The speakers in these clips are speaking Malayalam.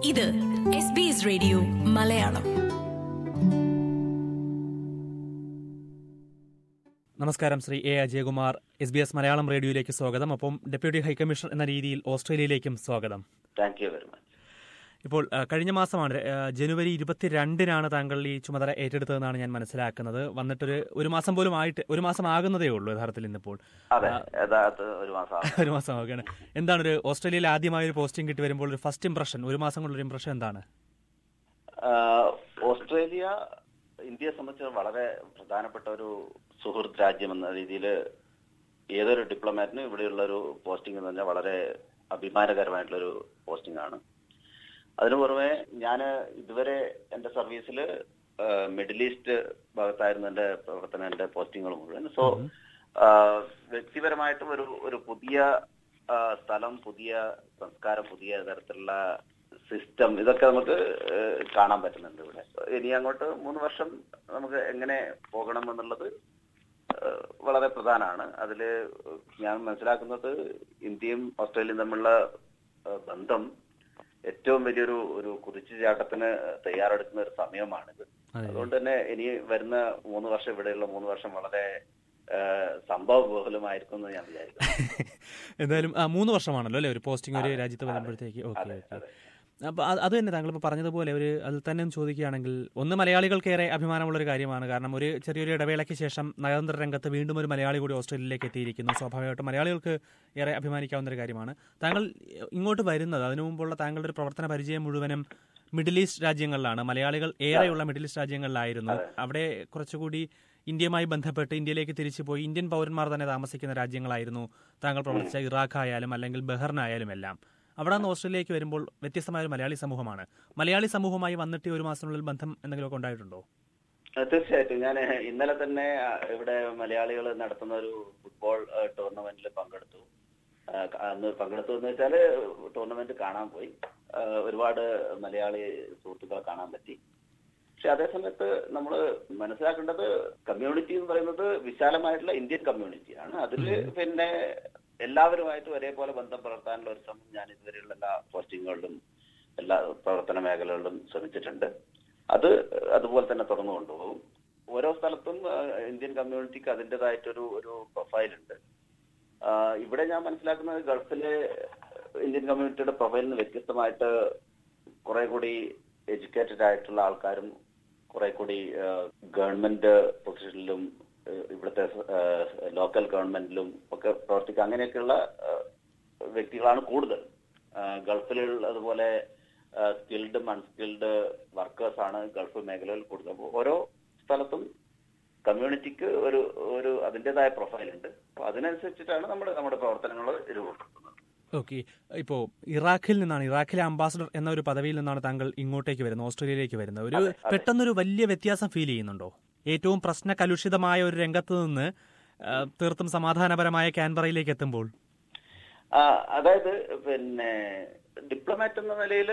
ഇത് S B S radio Malayalam നമസ്കാരം Shri A Ajayakumar S B S Malayalam റേഡിയോയിലേക്ക് സ്വാഗതം ഒപ്പം ഡെപ്യൂട്ടി ഹൈക്കമ്മീഷണർ എന്ന രീതിയിൽ ഓസ്ട്രേലിയയിലേക്കും സ്വാഗതം താങ്ക് യു വെരി മച്ച് ഇപ്പോൾ ആ, കഴിഞ്ഞ മാസമാണ് ആ, ജനുവരി ഇരുപത്തിരണ്ടിനാണ് താങ്കൾ ഈ ചുമതല ഏറ്റെടുത്തതെന്നാണ് ഞാൻ മനസ്സിലാക്കുന്നത് വന്നിട്ടൊരു ഒരു മാസം പോലും ആയിട്ട് ഒരു മാസം ആകുന്നതേ ഉള്ളൂ യഥാർത്ഥത്തിൽ ഇന്നിപ്പോൾ അതെ യഥാർത്ഥ ഒരു മാസം ആവും. ഒരു മാസം ആവുകയാണ് എന്താണ് ഒരു ഓസ്ട്രേലിയയിൽ ആദ്യമായ ഒരു പോസ്റ്റിംഗ് കിട്ടി വരുമ്പോൾ ഒരു ഫസ്റ്റ് ഇംപ്രഷൻ ഒരു മാസം കൊണ്ടൊരു ഇംപ്രഷൻ എന്താണ് ആഹ് ഓസ്ട്രേലിയ ഇന്ത്യയെ സംബന്ധിച്ച് വളരെ പ്രധാനപ്പെട്ട ഒരു സുഹൃത്ത് രാജ്യം എന്ന രീതിയിൽ ഏതൊരു ഡിപ്ലോമാറ്റിനും ഇവിടെയുള്ള ഒരു പോസ്റ്റിംഗ് എന്ന് പറഞ്ഞാൽ വളരെ അഭിമാനകരമായിട്ടുള്ള ഒരു പോസ്റ്റിംഗ് ആണ് അതിനു പുറമെ ഞാൻ ഇതുവരെ എന്റെ സർവീസിൽ മിഡിൽ ഈസ്റ്റ് ഭാഗത്തായിരുന്നു എന്റെ പ്രവർത്തനം എന്റെ പോസ്റ്റിങ്ങുകൾ മുഴുവൻ സോ വ്യക്തിപരമായിട്ടും ഒരു ഒരു പുതിയ ആ, സ്ഥലം പുതിയ സംസ്കാരം പുതിയ തരത്തിലുള്ള സിസ്റ്റം ഇതൊക്കെ നമുക്ക് ഏഹ്, കാണാൻ പറ്റുന്നുണ്ട് ഇവിടെ ഇനി അങ്ങോട്ട് മൂന്ന് വർഷം നമുക്ക് എങ്ങനെ പോകണം എന്നുള്ളത് ഏഹ്, വളരെ പ്രധാനമാണ് അതിൽ ഞാൻ മനസ്സിലാക്കുന്നത് ഇന്ത്യയും ഓസ്ട്രേലിയയും തമ്മിലുള്ള ഏഹ്, ബന്ധം ഏറ്റവും വലിയൊരു ഒരു കുതിച്ചുചാട്ടത്തിന് തയ്യാറെടുക്കുന്ന ഒരു സമയമാണിത് അതെ. അതുകൊണ്ട് തന്നെ ഇനി വരുന്ന മൂന്ന് വർഷം ഇവിടെയുള്ള മൂന്ന് വർഷം വളരെ ഏഹ്, സംഭവ ബഹുലമായിരിക്കും എന്ന് ഞാൻ വിചാരിക്കുന്നു എന്തായാലും ആ, മൂന്ന് വർഷമാണല്ലോ അല്ലേ ഒരു പോസ്റ്റിംഗ് ഒരു രാജ്യത്ത് വരുമ്പോഴത്തേക്ക് ഓക്കെ അതെ, ഓക്കെ അതെ. അപ്പോൾ അത് തന്നെ താങ്കൾ ഇപ്പോൾ പറഞ്ഞതുപോലെ ഒരു അതിൽ തന്നെ ഒന്ന് ചോദിക്കുകയാണെങ്കിൽ ഒന്ന് മലയാളികൾക്കേറെ അഭിമാനമുള്ളൊരു കാര്യമാണ് കാരണം ഒരു ചെറിയൊരു ഇടവേളയ്ക്ക് ശേഷം നയതന്ത്ര രംഗത്ത് വീണ്ടും ഒരു മലയാളി കൂടി ഓസ്ട്രേലിയയിലേക്ക് എത്തിയിരിക്കുന്നു സ്വാഭാവികമായിട്ടും മലയാളികൾക്ക് ഏറെ അഭിമാനിക്കാവുന്ന ഒരു കാര്യമാണ് താങ്കൾ ഇങ്ങോട്ട് വരുന്നത് അതിനു മുമ്പുള്ള താങ്കളുടെ ഒരു പ്രവർത്തന പരിചയം മുഴുവനും മിഡിൽ ഈസ്റ്റ് രാജ്യങ്ങളിലാണ് മലയാളികൾ ഏറെയുള്ള മിഡിൽ ഈസ്റ്റ് രാജ്യങ്ങളിലായിരുന്നു അവിടെ കുറച്ചുകൂടി ഇന്ത്യയുമായി ബന്ധപ്പെട്ട് ഇന്ത്യയിലേക്ക് തിരിച്ചു പോയി ഇന്ത്യൻ പൗരന്മാർ തന്നെ താമസിക്കുന്ന രാജ്യങ്ങളായിരുന്നു താങ്കൾ പ്രവർത്തിച്ച ഇറാഖ് ആയാലും അല്ലെങ്കിൽ ബഹ്റിനായാലും എല്ലാം അവിടെ നിന്ന് ഓസ്ട്രേലിയയിലേക്ക് വരുമ്പോൾ വ്യത്യസ്തമായ ഒരു മലയാളി സമൂഹമാണ് മലയാളി സമൂഹവുമായി വന്നിട്ട് ഈ ഒരു മാസത്തിനുള്ളിൽ ബന്ധം എന്തെങ്കിലുമൊക്കെ ഉണ്ടായിട്ടുണ്ടോ ആ, തീർച്ചയായിട്ടും ഞാൻ ഇന്നലെ തന്നെ ആ, ഇവിടെ മലയാളികൾ നടത്തുന്ന ഒരു ഫുട്ബോൾ ടൂർണമെന്റിൽ പങ്കെടുത്തു ആ, ക- അന്ന് പങ്കെടുത്തു എന്ന് വെച്ചാൽ ടൂർണമെന്റ് കാണാൻ പോയി ആ, ഒരുപാട് മലയാളി സുഹൃത്തുക്കളെ കാണാൻ പറ്റി പക്ഷെ അതേസമയത്ത് നമ്മൾ മനസ്സിലാക്കേണ്ടത് കമ്മ്യൂണിറ്റി എന്ന് പറയുന്നത് വിശാലമായിട്ടുള്ള ഇന്ത്യൻ കമ്മ്യൂണിറ്റിയാണ് അതിൽ പിന്നെ എല്ലാവരുമായിട്ട് ഒരേപോലെ ബന്ധം പുലർത്താനുള്ള ഒരു ശ്രമം ഞാൻ ഇതുവരെയുള്ള എല്ലാ പോസ്റ്റിങ്ങുകളിലും എല്ലാ പ്രവർത്തന മേഖലകളിലും ശ്രമിച്ചിട്ടുണ്ട് അത് അതുപോലെ തന്നെ തുടർന്നു കൊണ്ടുപോകും ഓരോ സ്ഥലത്തും ആ, ഇന്ത്യൻ കമ്മ്യൂണിറ്റിക്ക് അതിൻ്റെതായിട്ടൊരു ഒരു പ്രൊഫൈൽ ഉണ്ട് ആ, ഇവിടെ ഞാൻ മനസ്സിലാക്കുന്നത് ഗൾഫിലെ ഇന്ത്യൻ കമ്മ്യൂണിറ്റിയുടെ പ്രൊഫൈലിൽ നിന്ന് വ്യത്യസ്തമായിട്ട് കുറെ കൂടി എഡ്യൂക്കേറ്റഡ് ആയിട്ടുള്ള ആൾക്കാരും കുറെ കൂടി ഗവൺമെന്റ് പൊസിഷനിലും ഏഹ്, ഇവിടുത്തെ ലോക്കൽ ഗവൺമെന്റിലും ഒക്കെ പ്രവർത്തിക്കുക അങ്ങനെയൊക്കെയുള്ള ഏഹ്, വ്യക്തികളാണ് കൂടുതൽ ആഹ് ഗൾഫിലുള്ള അതുപോലെ സ്കിൽഡും അൺസ്കിൽഡ് വർക്കേഴ്സ് ആണ് ഗൾഫ് മേഖലയിൽ കൂടുതൽ അപ്പൊ ഓരോ സ്ഥലത്തും കമ്മ്യൂണിറ്റിക്ക് ഒരു ഒരു അതിൻ്റെതായ പ്രൊഫൈൽ ഉണ്ട് അപ്പൊ അതിനനുസരിച്ചിട്ടാണ് നമ്മുടെ നമ്മുടെ പ്രവർത്തനങ്ങൾ രൂപപ്പെടുത്തുന്നത് ഓക്കെ ഇപ്പോൾ ഇറാഖിൽ നിന്നാണ് ഇറാഖിലെ അംബാസഡർ എന്ന ഒരു പദവിയിൽ നിന്നാണ് താങ്കൾ ഇങ്ങോട്ടേക്ക് വരുന്നത് ഓസ്ട്രേലിയയിലേക്ക് വരുന്നത് ഒരു പെട്ടെന്നൊരു വലിയ വ്യത്യാസം ഫീൽ ചെയ്യുന്നുണ്ടോ ഏറ്റവും പ്രശ്ന കലുഷിതമായ ഒരു രംഗത്ത് നിന്ന് ആ, തീർത്തും സമാധാനപരമായ ക്യാൻബറയിലേക്ക് എത്തുമ്പോൾ ആ, അതായത് പിന്നെ ഡിപ്ലോമാറ്റ് എന്ന നിലയിൽ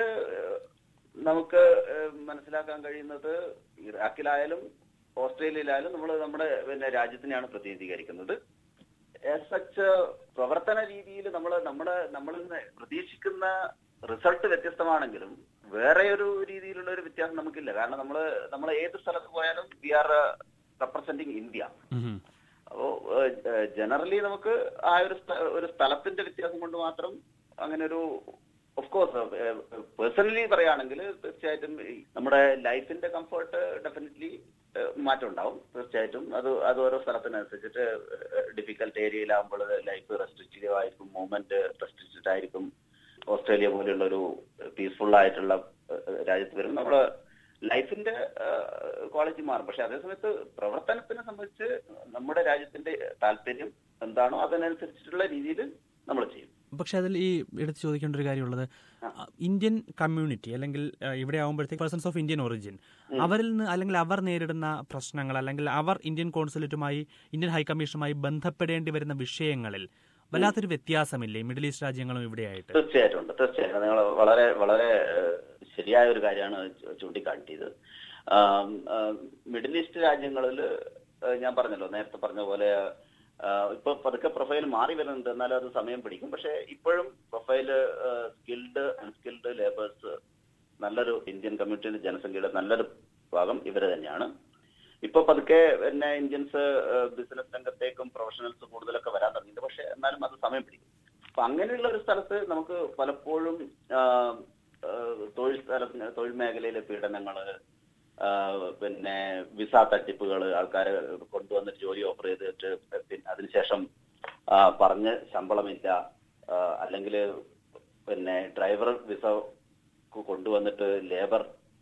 നമുക്ക് ഏഹ്, മനസ്സിലാക്കാൻ കഴിയുന്നത് ഇറാഖിലായാലും ഓസ്ട്രേലിയയിലായാലും നമ്മൾ നമ്മുടെ പിന്നെ രാജ്യത്തിനെയാണ് പ്രതിനിധീകരിക്കുന്നത് ആസ് സച്ച് പ്രവർത്തന രീതിയിൽ നമ്മൾ നമ്മുടെ നമ്മളിൽ നിന്ന് പ്രതീക്ഷിക്കുന്ന റിസൾട്ട് വ്യത്യസ്തമാണെങ്കിലും വേറെ ഒരു രീതിയിലുള്ള ഒരു വ്യത്യാസം നമുക്കില്ല കാരണം നമ്മൾ നമ്മൾ ഏത് സ്ഥലത്ത് പോയാലും വി ആർ റെപ്രസെന്റിങ് ഇന്ത്യ ഉം. അപ്പോ ജനറലി നമുക്ക് ആ ഒരു സ്ഥ- ഒരു സ്ഥലത്തിന്റെ വ്യത്യാസം കൊണ്ട് മാത്രം അങ്ങനെ ഒരു ഓഫ് കോഴ്സ് പേഴ്സണലി പറയുകയാണെങ്കിൽ തീർച്ചയായിട്ടും ഈ നമ്മുടെ ലൈഫിന്റെ കംഫർട്ട് ഡെഫിനറ്റ്ലി മാറ്റം ഉണ്ടാവും തീർച്ചയായിട്ടും അത് അത് ഓരോ സ്ഥലത്തിനനുസരിച്ചിട്ട് ഡിഫിക്കൽട്ട് ഏരിയയിലാകുമ്പോൾ ലൈഫ് റെസ്ട്രിക്റ്റീവ് ആയിരിക്കും മൂവ്മെന്റ് റെസ്ട്രിക്റ്റഡ് ആയിരിക്കും ഓസ്ട്രേലിയ പോലെയുള്ള ഒരു പീസ്ഫുൾ ആയിട്ടുള്ള ഏഹ്, രാജ്യത്ത് വരും നമ്മുടെ ലൈഫിന്റെ ക്വാളിറ്റി മാറും പക്ഷെ അതേസമയത്ത് പ്രവർത്തനത്തിനെ സംബന്ധിച്ച് നമ്മുടെ രാജ്യത്തിന്റെ താല്പര്യം എന്താണോ അതിനനുസരിച്ചിട്ടുള്ള രീതിയിൽ നമ്മൾ ചെയ്യും പക്ഷെ അതിൽ ഈ എടുത്ത് ചോദിക്കേണ്ട ഒരു കാര്യമുള്ളത് ആ, ഇന്ത്യൻ കമ്മ്യൂണിറ്റി അല്ലെങ്കിൽ ആ, ഇവിടെ ആകുമ്പോഴത്തേക്ക് പേഴ്സൺസ് ഓഫ് ഇന്ത്യൻ ഒറിജിൻ അവരിൽ നിന്ന് അല്ലെങ്കിൽ അവർ നേരിടുന്ന പ്രശ്നങ്ങൾ അല്ലെങ്കിൽ അവർ ഇന്ത്യൻ കോൺസുലേറ്റുമായി ഇന്ത്യൻ ഹൈക്കമ്മീഷനുമായി ബന്ധപ്പെടേണ്ടി വരുന്ന വിഷയങ്ങളിൽ വല്ലാത്തൊരു വ്യത്യാസമില്ലേ മിഡിൽ ഈസ്റ്റ് രാജ്യങ്ങളും ഇവിടെയായിട്ട് തീർച്ചയായിട്ടും ഉണ്ട് തീർച്ചയായിട്ടും നിങ്ങൾ വളരെ വളരെ ഏഹ്, ശരിയായ ഒരു കാര്യമാണ് ചൂ- ചൂണ്ടിക്കാട്ടിയത് ആം, ആ, മിഡിൽ ഈസ്റ്റ് രാജ്യങ്ങളിൽ ഞാൻ പറഞ്ഞല്ലോ നേരത്തെ പറഞ്ഞ പോലെ ആ, ഇപ്പൊ പതുക്കെ പ്രൊഫൈൽ മാറി വരുന്നുണ്ട് എന്നാലും അത് സമയം പിടിക്കും പക്ഷെ ഇപ്പോഴും പ്രൊഫൈല് സ്കിൽഡ് അൺസ്കിൽഡ് ലേബേഴ്സ് നല്ലൊരു ഇന്ത്യൻ കമ്മ്യൂണിറ്റിയുടെ ജനസംഖ്യയുടെ നല്ലൊരു ഭാഗം ഇവര് തന്നെയാണ് ഇപ്പൊ പതുക്കെ പിന്നെ ഇന്ത്യൻസ് ബിസിനസ് രംഗത്തേക്കും പ്രൊഫഷണൽസ് കൂടുതലൊക്കെ വരാൻ തുടങ്ങിയിട്ടുണ്ട് പക്ഷെ എന്നാലും അത് സമയം പിടിക്കും അപ്പൊ അങ്ങനെയുള്ള ഒരു സ്ഥലത്ത് നമുക്ക് പലപ്പോഴും ആ, ആ, തൊഴിൽ സ്ഥലത്തിന് തൊഴിൽ മേഖലയിലെ പീഡനങ്ങള് ആ, പിന്നെ വിസ തട്ടിപ്പുകൾ ആൾക്കാരെ കൊണ്ടുവന്നിട്ട് ജോലി ഓഫർ ചെയ്തിട്ട് പിന്നെ അതിനുശേഷം ആ, പറഞ്ഞ് ശമ്പളമില്ല അല്ലെങ്കിൽ പിന്നെ ഡ്രൈവർ വിസ കൊണ്ടുവന്നിട്ട് labour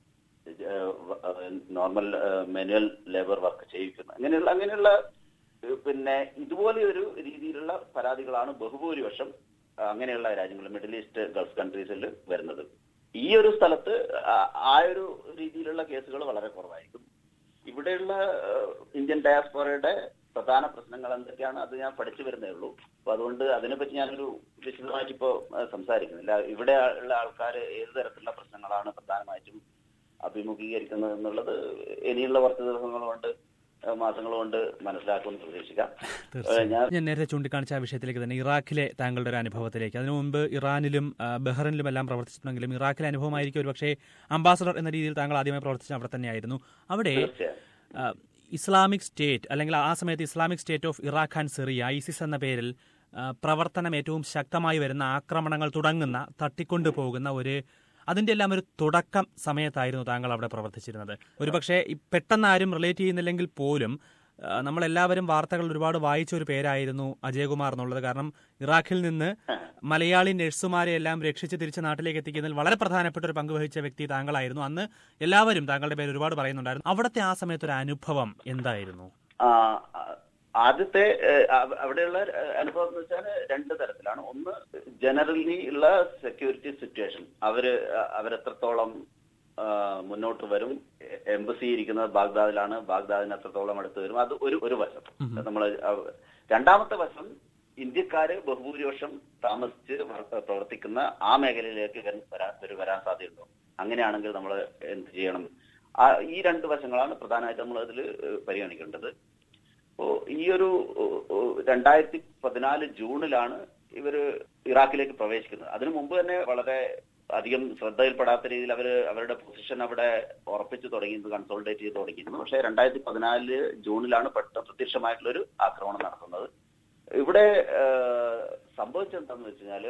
normal manual labour work ചെയ്യിക്കുന്നു അങ്ങനെയുള്ള അങ്ങനെയുള്ള ഏഹ്, പിന്നെ ഇതുപോലെ ഒരു രീതിയിലുള്ള പരാതികളാണ് ബഹുഭൂരിപക്ഷം ആ, അങ്ങനെയുള്ള രാജ്യങ്ങൾ മിഡിൽ ഈസ്റ്റ് ഗൾഫ് കൺട്രീസിൽ വരുന്നത് ഈ ഒരു സ്ഥലത്ത് ആ- ആ ഒരു രീതിയിലുള്ള കേസുകൾ വളരെ കുറവായിരിക്കും ഇവിടെയുള്ള ഏഹ്, ഇന്ത്യൻ ഡയാസ്പോറയുടെ പ്രധാന പ്രശ്നങ്ങൾ എന്തൊക്കെയാണ് അത് ഞാൻ പഠിച്ചു വരുന്നേ ഉള്ളൂ അപ്പൊ അതുകൊണ്ട് അതിനെപ്പറ്റി ഞാനൊരു വിശദമായിട്ട് ഇപ്പോ ഏഹ്, സംസാരിക്കുന്നില്ല ഇവിടെ ഉള്ള ആൾക്കാർ ഏത് തരത്തിലുള്ള പ്രശ്നങ്ങളാണ് പ്രധാനമായിട്ടും അഭിമുഖീകരിക്കുന്നത് എന്നുള്ളത് ഇനിയുള്ള കുറച്ച് ദിവസങ്ങൾ കൊണ്ട് ഏഹ്, മാസങ്ങൾ കൊണ്ട് മനസ്സിലാക്കുമെന്ന് പ്രതീക്ഷിക്കാം ഏഹ്, ഞാൻ ഞാൻ നേരത്തെ ചൂണ്ടിക്കാണിച്ച ആ വിഷയത്തിലേക്ക് തന്നെ ഇറാഖിലെ താങ്കളുടെ ഒരു അനുഭവത്തിലേക്ക് അതിനു മുമ്പ് ഇറാനിലും ആ, ബഹ്റിനിലും എല്ലാം പ്രവർത്തിച്ചിട്ടുണ്ടെങ്കിലും ഇറാഖിലെ അനുഭവമായിരിക്കും ഒരു പക്ഷേ അംബാസഡർ എന്ന രീതിയിൽ താങ്കൾ ആദ്യമായി പ്രവർത്തിച്ച അവിടെ തന്നെയായിരുന്നു അവിടെ തീർച്ചയായും ആ, ഇസ്ലാമിക് സ്റ്റേറ്റ് അല്ലെങ്കിൽ ആ സമയത്ത് Islamic State of Iraq and Syria ISIS എന്ന പേരിൽ ആ, പ്രവർത്തനം ഏറ്റവും ശക്തമായി വരുന്ന ആക്രമണങ്ങൾ തുടങ്ങുന്ന തട്ടിക്കൊണ്ടു പോകുന്ന ഒരു അതിന്റെ എല്ലാം ഒരു തുടക്കം സമയത്തായിരുന്നു താങ്കൾ അവിടെ പ്രവർത്തിച്ചിരുന്നത് ഒരുപക്ഷെ ഈ പെട്ടെന്ന് ആരും റിലേറ്റ് ചെയ്യുന്നില്ലെങ്കിൽ പോലും ആ, നമ്മളെല്ലാവരും വാർത്തകൾ ഒരുപാട് വായിച്ച ഒരു പേരായിരുന്നു അജയകുമാർ എന്നുള്ളത് കാരണം ഇറാഖിൽ നിന്ന് മലയാളി നഴ്സുമാരെ എല്ലാം രക്ഷിച്ച് തിരിച്ച് നാട്ടിലേക്ക് എത്തിക്കുന്നതിൽ വളരെ പ്രധാനപ്പെട്ട ഒരു പങ്ക് വഹിച്ച വ്യക്തി താങ്കളായിരുന്നു അന്ന് എല്ലാവരും താങ്കളുടെ പേര് ഒരുപാട് പറയുന്നുണ്ടായിരുന്നു അവിടുത്തെ ആ സമയത്ത് ഒരു അനുഭവം എന്തായിരുന്നു ആ, ആ, ആദ്യത്തെ ഏഹ്, അവ- അവിടെയുള്ള ഏഹ്, അനുഭവം എന്ന് വെച്ചാൽ രണ്ട് തരത്തിലാണ് ഒന്ന് ജനറലി ഉള്ള സെക്യൂരിറ്റി സിറ്റുവേഷൻ അവര് അഹ് അവരെത്രത്തോളം ആ, മുന്നോട്ട് വരും എംബസി ഇരിക്കുന്നത് ബാഗ്ദാദിലാണ് ബാഗ്ദാദിന് എത്രത്തോളം അടുത്ത് വരും അത് ഒരു ഒരു വശം നമ്മൾ രണ്ടാമത്തെ വശം ഇന്ത്യക്കാര് ബഹുഭൂരിപക്ഷം താമസിച്ച് വർ- പ്രവർത്തിക്കുന്ന ആ മേഖലയിലേക്ക് ഇവൻ വരാൻ ഇവര് വരാൻ സാധ്യതയുണ്ടോ അങ്ങനെയാണെങ്കിൽ നമ്മൾ എന്ത് ചെയ്യണം ആ ഈ രണ്ട് വശങ്ങളാണ് പ്രധാനമായിട്ട് നമ്മൾ അതിൽ പരിഗണിക്കേണ്ടത് അപ്പോ ഈ ഒരു ഏഹ്, ഏഹ്, രണ്ടായിരത്തി പതിനാല് ജൂണിലാണ് ഇവര് ഇറാഖിലേക്ക് പ്രവേശിക്കുന്നത് അതിനു മുമ്പ് തന്നെ വളരെ അധികം ശ്രദ്ധയിൽപ്പെടാത്ത രീതിയിൽ അവര് അവരുടെ പൊസിഷൻ അവിടെ ഉറപ്പിച്ചു തുടങ്ങിയത് കൺസോൾട്ടേറ്റ് ചെയ്ത് തുടങ്ങിയിരുന്നു പക്ഷേ രണ്ടായിരത്തി പതിനാലില് ജൂണിലാണ് പെട്ടെന്ന് പ്രത്യക്ഷമായിട്ടുള്ള ഒരു ആക്രമണം നടത്തുന്നത് ഇവിടെ ഏഹ്, സംഭവിച്ചെന്താന്ന് വെച്ച് കഴിഞ്ഞാല്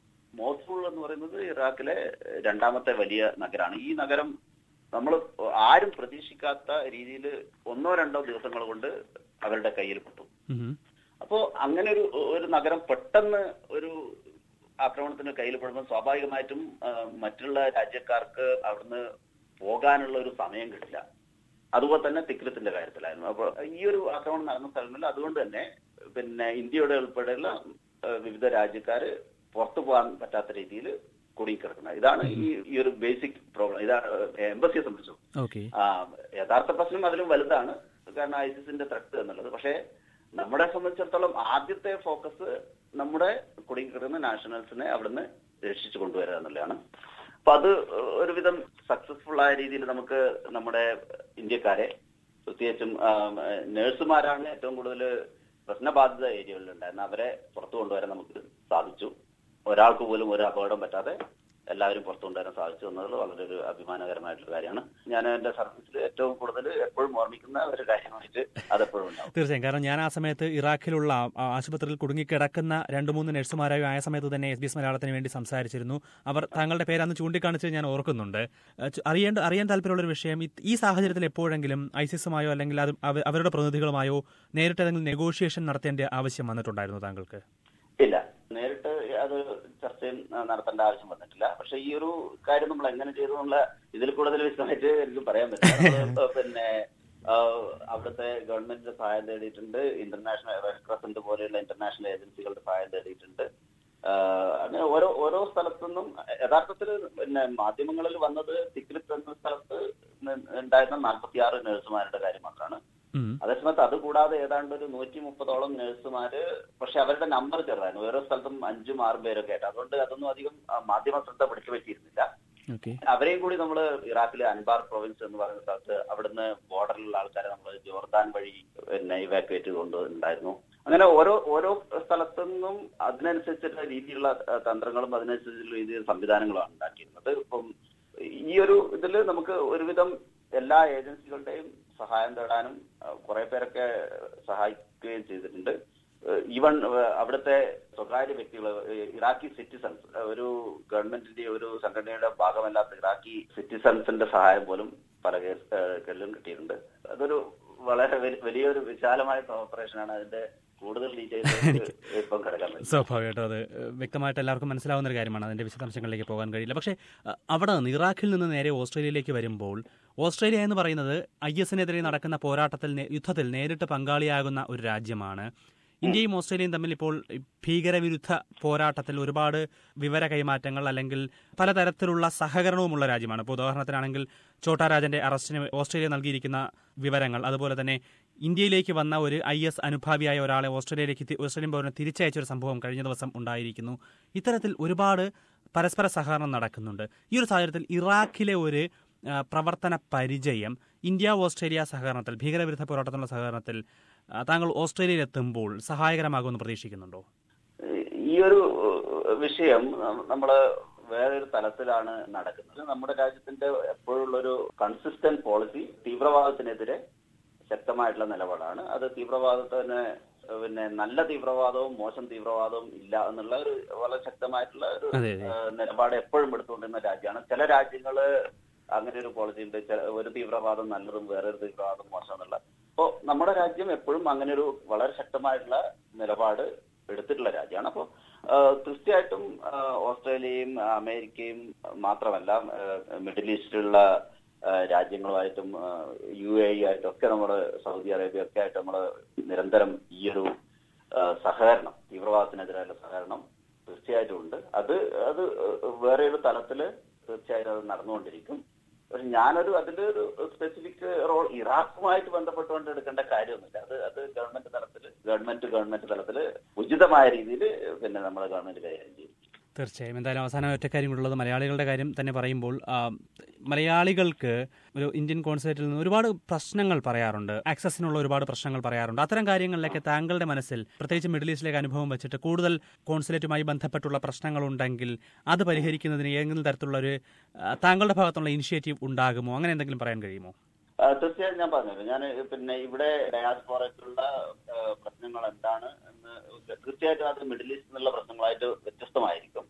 മോസൂൾ എന്ന് പറയുന്നത് ഇറാഖിലെ രണ്ടാമത്തെ വലിയ നഗരമാണ് ഈ നഗരം നമ്മൾ ആരും പ്രതീക്ഷിക്കാത്ത രീതിയിൽ ഒന്നോ രണ്ടോ ദിവസങ്ങൾ കൊണ്ട് അവരുടെ കയ്യിൽ പെട്ടു ഉം. അപ്പോ അങ്ങനെ ഒരു ഒരു നഗരം പെട്ടെന്ന് ഒരു ആക്രമണത്തിന് കയ്യിൽ പെടുമ്പോൾ സ്വാഭാവികമായിട്ടും ആ, മറ്റുള്ള രാജ്യക്കാർക്ക് അവിടുന്ന് പോകാനുള്ള ഒരു സമയം കിട്ടില്ല അതുപോലെ തന്നെ തിക്രത്തിന്റെ കാര്യത്തിലായിരുന്നു അപ്പോൾ ഈ ഒരു ആക്രമണം നടന്ന സ്ഥലങ്ങളിൽ അതുകൊണ്ട് തന്നെ പിന്നെ ഇന്ത്യയുടെ ഉൾപ്പെടെയുള്ള ആ, വിവിധ രാജ്യക്കാര് പുറത്തു പോകാൻ പറ്റാത്ത രീതിയിൽ കുടുങ്ങിക്കിടക്കുന്നത് ഇതാണ് ഈ ഈ ഒരു ബേസിക് പ്രോബ്ലം ഇതാണ് എംബസിയെ സംബന്ധിച്ചു ഓക്കെ ആ, യഥാർത്ഥ പ്രശ്നം അതിലും വലുതാണ് കാരണം ഐസിസിന്റെ ത്രെട്ട് എന്നുള്ളത് പക്ഷേ നമ്മളെ സംബന്ധിച്ചിടത്തോളം ആദ്യത്തെ ഫോക്കസ് നമ്മുടെ കുടുങ്ങിക്കിടക്കുന്ന നാഷണൽസിനെ അവിടുന്ന് രക്ഷിച്ചു കൊണ്ടുവരിക എന്നുള്ളതാണ് അപ്പൊ അത് ഒരുവിധം സക്സസ്ഫുൾ ആയ രീതിയിൽ നമുക്ക് നമ്മുടെ ഇന്ത്യക്കാരെ പ്രത്യേകിച്ചും നഴ്സുമാരാണ് ഏറ്റവും കൂടുതൽ പ്രശ്നബാധിത ഏരിയകളിൽ ഉണ്ടായിരുന്നത് അവരെ പുറത്തു കൊണ്ടുവരാൻ നമുക്ക് സാധിച്ചു ഒരാൾക്ക് പോലും ഒരു അപകടം പറ്റാതെ എല്ലാവരും പുറത്തു കൊണ്ടുവരാൻ സാധിച്ചു എന്നുള്ളത് വളരെ ഒരു അഭിമാനകരമായിട്ടുള്ള കാര്യമാണ് ഞാൻ എന്റെ സർവീസിൽ ഏറ്റവും കൂടുതൽ എപ്പോഴും ഓർമ്മിക്കുന്ന ഒരു കാര്യമായിട്ട് അതെപ്പോഴും ഉണ്ടാവും തീർച്ചയായും കാരണം ഞാൻ ആ സമയത്ത് ഇറാഖിലുള്ള ആ- ആശുപത്രിയിൽ കുടുങ്ങിക്കിടക്കുന്ന രണ്ട് മൂന്ന് നഴ്സുമാരായും ആയ സമയത്ത് തന്നെ എസ് ബി എസ് മലയാളത്തിന് വേണ്ടി സംസാരിച്ചിരുന്നു അവർ താങ്കളുടെ പേരന്ന് ചൂണ്ടിക്കാണിച്ച് ഞാൻ ഓർക്കുന്നുണ്ട് ഏഹ് ചു- അറിയേണ്ട അറിയാൻ താല്പര്യമുള്ള ഒരു വിഷയം ഇത് ഈ സാഹചര്യത്തിൽ എപ്പോഴെങ്കിലും ഐസിസുമായോ അല്ലെങ്കിൽ അത് അവ- അവരുടെ പ്രതിനിധികളുമായോ നേരിട്ട് ഏതെങ്കിലും നെഗോഷിയേഷൻ നടത്തേണ്ട ആവശ്യം വന്നിട്ടുണ്ടായിരുന്നു താങ്കൾക്ക് ഇല്ല നേരിട്ട് അത് ചർച്ചയും ആ, നടത്തേണ്ട ആവശ്യം വന്നിട്ടില്ല പക്ഷെ ഈ ഒരു കാര്യം നമ്മൾ എങ്ങനെ ചെയ്തു എന്നുള്ള ഇതിൽ കൂടുതൽ വിശദമായിട്ട് എനിക്ക് പറയാൻ പറ്റില്ല നമ്മള് പിന്നെ ആ, അവിടുത്തെ ഗവൺമെന്റിന്റെ സഹായം തേടിയിട്ടുണ്ട് ഇന്റർനാഷണൽ റെഡ് ക്രസന്റ് പോലെയുള്ള ഇന്റർനാഷണൽ ഏജൻസികളുടെ സഹായം തേടിയിട്ടുണ്ട് ആ, അങ്ങനെ ഓരോ ഓരോ സ്ഥലത്തുനിന്നും യഥാർത്ഥത്തിൽ പിന്നെ മാധ്യമങ്ങളിൽ വന്നത് തിക്രിത്ത് എന്ന സ്ഥലത്ത് നി- ഉണ്ടായിരുന്ന നാൽപ്പത്തിയാറ് നഴ്സുമാരുടെ കാര്യം മാത്രമാണ് ഉം. അതേസമയത്ത് അത് കൂടാതെ ഏതാണ്ട് ഒരു നൂറ്റി മുപ്പതോളം നഴ്സുമാര് പക്ഷെ അവരുടെ നമ്പർ ചെറുതായിരുന്നു ഓരോ സ്ഥലത്തും അഞ്ചും ആറും പേരൊക്കെ ആയിട്ട് അതുകൊണ്ട് അതൊന്നും അധികം ആ, മാധ്യമ ശ്രദ്ധ പിടിച്ചു പറ്റിയിരുന്നില്ല ഓക്കെ അവരെയും കൂടി നമ്മൾ ഇറാഖിലെ അൻബാർ പ്രൊവിൻസ് എന്ന് പറയുന്ന സ്ഥലത്ത് അവിടുന്ന് ബോർഡറിലുള്ള ആൾക്കാരെ നമ്മൾ ജോർദാൻ വഴി പിന്നെ ഇവാക്യുവേറ്റ് ചെയ്തുകൊണ്ടുണ്ടായിരുന്നു അങ്ങനെ ഓരോ ഓരോ സ്ഥലത്തു നിന്നും അതിനനുസരിച്ചുള്ള രീതിയിലുള്ള ആ, തന്ത്രങ്ങളും അതിനനുസരിച്ചുള്ള രീതിയിൽ സംവിധാനങ്ങളുമാണ് ഉണ്ടാക്കിയിരുന്നത് ഇപ്പം ഈ ഒരു ഇതിൽ നമുക്ക് ഒരുവിധം എല്ലാ ഏജൻസികളുടെയും സഹായം തേടാനും കുറെ പേരൊക്കെ സഹായിക്കുകയും ചെയ്തിട്ടുണ്ട് ഈവൻ അവിടുത്തെ സ്വകാര്യ വ്യക്തികൾ ഇറാഖി സിറ്റിസൺസ് ഒരു ഗവൺമെന്റിന്റെ ഒരു സംഘടനയുടെ ഭാഗമല്ലാത്ത ഇറാഖി സിറ്റിസൺസിന്റെ സഹായം പോലും പല കേസുകളിലും കിട്ടിയിട്ടുണ്ട് അതൊരു വളരെ വലിയൊരു വിശാലമായ ഓപ്പറേഷനാണ് അതിന്റെ കൂടുതൽ ഡീറ്റെയിൽസ് ഇപ്പം കിടക്കാൻ സ്വാഭാവികമായിട്ടും അത് വ്യക്തമായിട്ട് എല്ലാവർക്കും മനസ്സിലാവുന്ന ഒരു കാര്യമാണ് അതിന്റെ വിശദാംശങ്ങളിലേക്ക് പോകാൻ കഴിയില്ല പക്ഷേ അവിടെ നിന്ന് ഇറാഖിൽ നിന്ന് നേരെ ഓസ്ട്രേലിയയിലേക്ക് വരുമ്പോൾ ഓസ്ട്രേലിയ എന്ന് പറയുന്നത് ഐ എസിനെതിരെ നടക്കുന്ന പോരാട്ടത്തിൽ യുദ്ധത്തിൽ നേരിട്ട് പങ്കാളിയാകുന്ന ഒരു രാജ്യമാണ് ഇന്ത്യയും ഓസ്ട്രേലിയയും തമ്മിൽ ഇപ്പോൾ ഭീകരവിരുദ്ധ പോരാട്ടത്തിൽ ഒരുപാട് വിവര കൈമാറ്റങ്ങൾ അല്ലെങ്കിൽ പലതരത്തിലുള്ള സഹകരണവുമുള്ള രാജ്യമാണ് ഇപ്പോൾ ഉദാഹരണത്തിനാണെങ്കിൽ ചോട്ടാരാജന്റെ അറസ്റ്റിന് ഓസ്ട്രേലിയ നൽകിയിരിക്കുന്ന വിവരങ്ങൾ അതുപോലെ തന്നെ ഇന്ത്യയിലേക്ക് വന്ന ഒരു ഐ എസ് അനുഭാവിയായ ഒരാളെ ഓസ്ട്രേലിയയിലേക്ക് ഓസ്ട്രേലിയൻ പൗരനെ തിരിച്ചയച്ച ഒരു സംഭവം കഴിഞ്ഞ ദിവസം ഉണ്ടായിരിക്കുന്നു ഇത്തരത്തിൽ ഒരുപാട് പരസ്പര സഹകരണം നടക്കുന്നുണ്ട് ഈ ഒരു സാഹചര്യത്തിൽ ഇറാഖിലെ ഒരു പ്രവർത്തന പരിചയം ഇന്ത്യ ഓസ്ട്രേലിയ സഹകരണത്തിൽ ഭീകരവിരുദ്ധ പോരാട്ടത്തിനുള്ള സഹകരണത്തിൽ താങ്കൾ ഓസ്ട്രേലിയയിൽ എത്തുമ്പോൾ സഹായകരമാകുമെന്ന് പ്രതീക്ഷിക്കുന്നുണ്ടോ ഈ ഒരു വിഷയം നമ്മൾ വേറൊരു തലത്തിലാണ് നടക്കുന്നത് നമ്മുടെ രാജ്യത്തിന്റെ എപ്പോഴുള്ളൊരു കൺസിസ്റ്റന്റ് പോളിസി തീവ്രവാദത്തിനെതിരെ ശക്തമായിട്ടുള്ള നിലപാടാണ് അത് തീവ്രവാദത്തിന് പിന്നെ നല്ല തീവ്രവാദവും മോശം തീവ്രവാദവും ഇല്ല എന്നുള്ള ഒരു വളരെ ശക്തമായിട്ടുള്ള ഒരു നിലപാട് എപ്പോഴും എടുത്തുകൊണ്ടിരുന്ന രാജ്യമാണ് ചില രാജ്യങ്ങള് അങ്ങനെ ഒരു പോളിസി ഉണ്ട് ഒരു തീവ്രവാദം നല്ലതും വേറൊരു തീവ്രവാദം മോശം എന്നുള്ള അപ്പോൾ നമ്മുടെ രാജ്യം എപ്പോഴും അങ്ങനെ ഒരു വളരെ ശക്തമായിട്ടുള്ള നിലപാട് എടുത്തിട്ടുള്ള രാജ്യമാണ് അപ്പോൾ തീർച്ചയായിട്ടും ഓസ്ട്രേലിയയും അമേരിക്കയും മാത്രമല്ല മിഡിൽ ഈസ്റ്റിലുള്ള രാജ്യങ്ങളുമായിട്ടും യു എ ആയിട്ടും ഒക്കെ നമ്മൾ സൗദി അറേബ്യ ഒക്കെ ആയിട്ട് നമ്മൾ നിരന്തരം ഈ ഒരു സഹകരണം തീവ്രവാദത്തിനെതിരായുള്ള സഹകരണം തീർച്ചയായിട്ടും ഉണ്ട് അത് അത് വേറെ ഒരു തലത്തില് തീർച്ചയായിട്ടും അത് നടന്നുകൊണ്ടിരിക്കും പക്ഷെ ഞാനൊരു അതിന്റെ ഒരു സ്പെസിഫിക് റോൾ ഇറാഖുമായിട്ട് ബന്ധപ്പെട്ടുകൊണ്ട് എടുക്കേണ്ട കാര്യമൊന്നുമില്ല അത് അത് ഗവൺമെന്റ് തലത്തിൽ ഗവൺമെന്റ് ഗവൺമെന്റ് തലത്തിൽ ഉചിതമായ രീതിയിൽ പിന്നെ നമ്മുടെ ഗവൺമെന്റ് കൈകാര്യം ചെയ്യും തീർച്ചയായും എന്തായാലും അവസാനം ഒറ്റ കാര്യങ്ങളുള്ളത് മലയാളികളുടെ കാര്യം തന്നെ പറയുമ്പോൾ മലയാളികൾക്ക് ഒരു ഇന്ത്യൻ കോൺസുലേറ്റിൽ നിന്ന് ഒരുപാട് പ്രശ്നങ്ങൾ പറയാറുണ്ട് ആക്സസിനുള്ള ഒരുപാട് പ്രശ്നങ്ങൾ പറയാറുണ്ട് അത്തരം കാര്യങ്ങളിലേക്ക് താങ്കളുടെ മനസ്സിൽ പ്രത്യേകിച്ച് മിഡിൽ ഈസ്റ്റിലേക്ക് അനുഭവം വെച്ചിട്ട് കൂടുതൽ കോൺസുലേറ്റുമായി ബന്ധപ്പെട്ടുള്ള പ്രശ്നങ്ങൾ ഉണ്ടെങ്കിൽ അത് പരിഹരിക്കുന്നതിന് ഏതെങ്കിലും തരത്തിലുള്ള ഒരു താങ്കളുടെ ഭാഗത്തുള്ള ഇനിഷ്യേറ്റീവ് ഉണ്ടാകുമോ അങ്ങനെ എന്തെങ്കിലും പറയാൻ കഴിയുമോ തീർച്ചയായും ഞാൻ പറഞ്ഞല്ലോ ഞാൻ പിന്നെ ഇവിടെ ഡയാസ്പോറയ്ക്കുള്ള പ്രശ്നങ്ങൾ എന്താണ് എന്ന് തീർച്ചയായിട്ടും അത് മിഡിൽ ഈസ്റ്റ് എന്നുള്ള പ്രശ്നങ്ങളായിട്ട് വ്യത്യസ്തമായിരിക്കും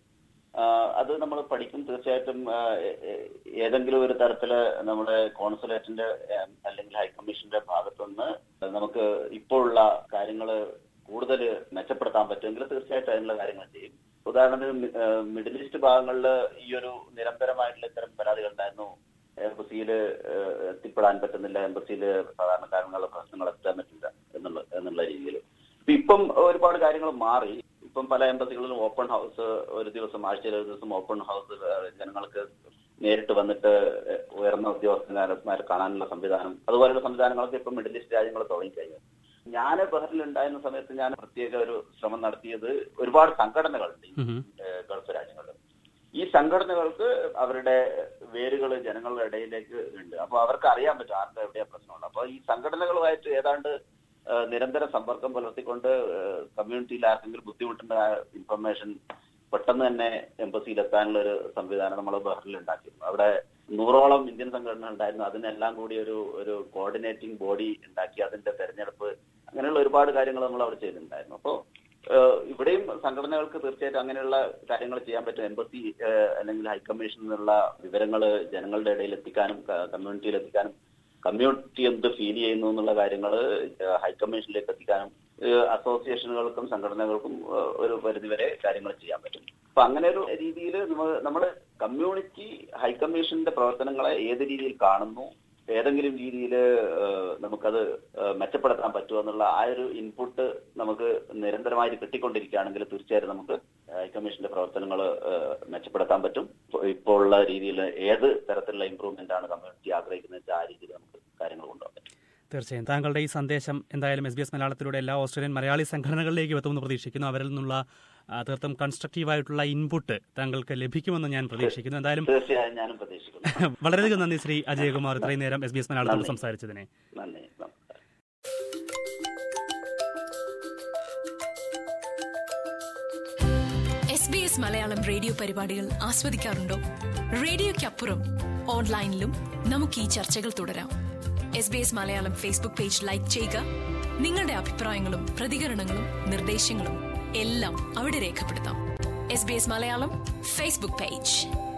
അത് നമ്മൾ പഠിക്കും തീർച്ചയായിട്ടും ഏതെങ്കിലും ഒരു തരത്തില് നമ്മുടെ കോൺസുലേറ്റിന്റെ അല്ലെങ്കിൽ ഹൈക്കമ്മീഷന്റെ ഭാഗത്തുനിന്ന് നമുക്ക് ഇപ്പോഴുള്ള കാര്യങ്ങൾ കൂടുതൽ മെച്ചപ്പെടുത്താൻ പറ്റുമെങ്കിൽ തീർച്ചയായിട്ടും അതിനുള്ള കാര്യങ്ങൾ ചെയ്യും ഉദാഹരണത്തിന് മിഡിൽ ഈസ്റ്റ് ഭാഗങ്ങളിൽ ഈ ഒരു നിരന്തരമായിട്ടുള്ള ഇത്തരം പരാതികൾ ഉണ്ടായിരുന്നു എംബസിയിൽ എത്തിപ്പെടാൻ പറ്റുന്നില്ല എംബസിയിൽ സാധാരണക്കാരനുള്ള പ്രശ്നങ്ങൾ എത്താൻ പറ്റില്ല എന്നുള്ള എന്നുള്ള രീതിയിൽ ഇപ്പം ഒരുപാട് കാര്യങ്ങൾ മാറി ഇപ്പം പല എംബസികളിലും ഓപ്പൺ ഹൗസ് ഒരു ദിവസം ആഴ്ചയിൽ ഒരു ദിവസം ഓപ്പൺ ഹൗസ് ജനങ്ങൾക്ക് നേരിട്ട് വന്നിട്ട് ഉയർന്ന ഉദ്യോഗസ്ഥന്മാരെ കാണാനുള്ള സംവിധാനം അതുപോലെയുള്ള സംവിധാനങ്ങളൊക്കെ ഇപ്പം മിഡിൽ ഈസ്റ്റ് രാജ്യങ്ങൾ തുടങ്ങിക്കഴിഞ്ഞു ഞാൻ ബഹറിൽ ഉണ്ടായിരുന്ന സമയത്ത് ഞാൻ പ്രത്യേക ഒരു ശ്രമം നടത്തിയത് ഒരുപാട് സംഘടനകളുണ്ട് ഗൾഫ് രാജ്യങ്ങളിൽ ഈ സംഘടനകൾക്ക് അവരുടെ വേരുകൾ ജനങ്ങളുടെ ഇടയിലേക്ക് ഉണ്ട് അപ്പൊ അവർക്ക് അറിയാൻ പറ്റും ആർക്ക് എവിടെയാ പ്രശ്നമുണ്ട് അപ്പൊ ഈ സംഘടനകളുമായിട്ട് ഏതാണ്ട് നിരന്തര സമ്പർക്കം പുലർത്തിക്കൊണ്ട് കമ്മ്യൂണിറ്റിയിൽ ആർക്കെങ്കിലും ബുദ്ധിമുട്ടുന്ന ഇൻഫർമേഷൻ പെട്ടെന്ന് തന്നെ എംബസിയിൽ എത്താനുള്ള ഒരു സംവിധാനം നമ്മൾ ബഹ്റിൽ ഉണ്ടാക്കിയിരുന്നു അവിടെ നൂറോളം ഇന്ത്യൻ സംഘടന ഉണ്ടായിരുന്നു അതിനെല്ലാം കൂടി ഒരു ഒരു കോർഡിനേറ്റിംഗ് ബോഡി ഉണ്ടാക്കി അതിന്റെ തെരഞ്ഞെടുപ്പ് അങ്ങനെയുള്ള ഒരുപാട് കാര്യങ്ങൾ നമ്മൾ അവിടെ ചെയ്തിട്ടുണ്ടായിരുന്നു അപ്പോൾ ഇവിടെയും സംഘടനകൾക്ക് തീർച്ചയായിട്ടും അങ്ങനെയുള്ള കാര്യങ്ങൾ ചെയ്യാൻ പറ്റും എംബസി അല്ലെങ്കിൽ ഹൈക്കമ്മീഷനിൽ നിന്നുള്ള വിവരങ്ങൾ ജനങ്ങളുടെ ഇടയിൽ എത്തിക്കാനും കമ്മ്യൂണിറ്റിയിൽ എത്തിക്കാനും കമ്മ്യൂണിറ്റി എന്ത് ഫീൽ ചെയ്യുന്നു എന്നുള്ള കാര്യങ്ങൾ ഹൈക്കമ്മീഷനിലേക്ക് എത്തിക്കാനും അസോസിയേഷനുകൾക്കും സംഘടനകൾക്കും ഒരു പരിധിവരെ കാര്യങ്ങൾ ചെയ്യാൻ പറ്റും അപ്പൊ അങ്ങനെ ഒരു രീതിയിൽ നമ്മൾ നമ്മൾ കമ്മ്യൂണിറ്റി ഹൈക്കമ്മീഷന്റെ പ്രവർത്തനങ്ങളെ ഏത് രീതിയിൽ കാണുന്നു ഏതെങ്കിലും രീതിയിൽ നമുക്കത് മെച്ചപ്പെടുത്താൻ പറ്റുമോ എന്നുള്ള ആ ഒരു ഇൻപുട്ട് നമുക്ക് നിരന്തരമായി കിട്ടിക്കൊണ്ടിരിക്കുകയാണെങ്കിൽ തീർച്ചയായും നമുക്ക് ഹൈക്കമ്മീഷന്റെ പ്രവർത്തനങ്ങൾ മെച്ചപ്പെടുത്താൻ പറ്റും ഇപ്പോൾ ഉള്ള രീതിയിൽ ഏത് തരത്തിലുള്ള ഇമ്പ്രൂവ്മെന്റ് ആണ് കമ്മ്യൂണിറ്റി ആഗ്രഹിക്കുന്നത് ആ രീതിയിൽ നമുക്ക് കാര്യങ്ങൾ കൊണ്ടുപോകാൻ പറ്റും തീർച്ചയായും താങ്കളുടെ ഈ സന്ദേശം എന്തായാലും എസ് ബി എസ് മലയാളത്തിലൂടെ എല്ലാ ഓസ്ട്രേലിയൻ മലയാളി സംഘടനകളിലേക്ക് എത്തുമെന്ന് പ്രതീക്ഷിക്കുന്നു അവരിൽ നിന്നുള്ള തീർത്തും കൺസ്ട്രക്റ്റീവായിട്ടുള്ള ഇൻപുട്ട് താങ്കൾക്ക് ലഭിക്കുമെന്ന് ഞാൻ പ്രതീക്ഷിക്കുന്നു എന്തായാലും തീർച്ചയായും ഞാനും പ്രതീക്ഷിക്കുന്നു വളരെയധികം നന്ദി ശ്രീ അജയകുമാർ ഇത്രയും നേരം എസ് ബി എസ് മലയാളത്തിൽ സംസാരിച്ചതിനെ നന്ദി S B S Malayalam radio പരിപാടികൾ ആസ്വദിക്കാറുണ്ടോ റേഡിയോയ്ക്കപ്പുറം ഓൺലൈനിലും നമുക്ക് ഈ ചർച്ചകൾ തുടരാം S B S Malayalam Facebook page like ചെയ്യുക നിങ്ങളുടെ അഭിപ്രായങ്ങളും പ്രതികരണങ്ങളും നിർദ്ദേശങ്ങളും എല്ലാം അവിടെ രേഖപ്പെടുത്താം S B S Malayalam Facebook page